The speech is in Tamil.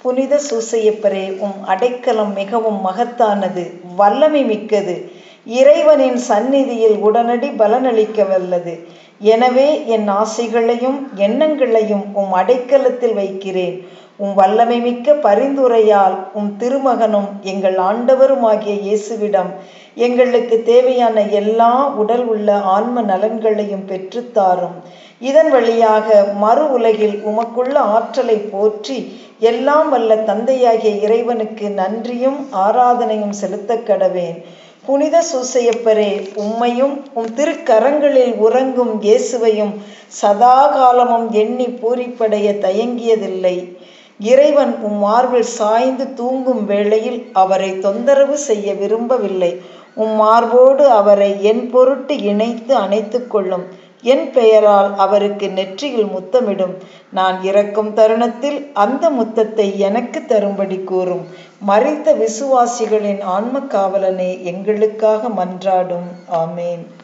புனித சூசையப்பரே உம் அடைக்கலம் மிகவும் மகத்தானது வல்லமை மிக்கது இறைவனின் சந்நிதியில் உடனடி பலனளிக்க வல்லது எனவே என் ஆசைகளையும் எண்ணங்களையும் உம் அடைக்கலத்தில் வைக்கிறேன் உம் வல்லமை மிக்க பரிந்துரையால் உம் திருமகனும் எங்கள் ஆண்டவருமாகிய இயேசுவிடம் எங்களுக்கு தேவையான எல்லா உடல் உள்ள ஆன்ம நலன்களையும் பெற்றுத்தாரும் இதன் வழியாக மறு உலகில் உமக்குள்ள ஆற்றலை போற்றி எல்லாம் வல்ல தந்தையாகிய இறைவனுக்கு நன்றியும் ஆராதனையும் செலுத்தக் கடவேன் புனித சூசையப்பரே உம்மையும் உம் திருக்கரங்களில் உறங்கும் இயேசுவையும் சதா காலமும் எண்ணி பூரிப்படைய தயங்கியதில்லை இறைவன் உம் மார்பில் சாய்ந்து தூங்கும் வேளையில் அவரை தொந்தரவு செய்ய விரும்பவில்லை உம் மார்போடு அவரை என் பொருட்டு இணைத்து அணைத்து கொள்ளும் என் பெயரால் அவருக்கு நெற்றியில் முத்தமிடும் நான் இறக்கும் தருணத்தில் அந்த முத்தத்தை எனக்கு தரும்படி கூறும் மறித்த விசுவாசிகளின் ஆன்ம காவலனே எங்களுக்காக மன்றாடும் ஆமேன்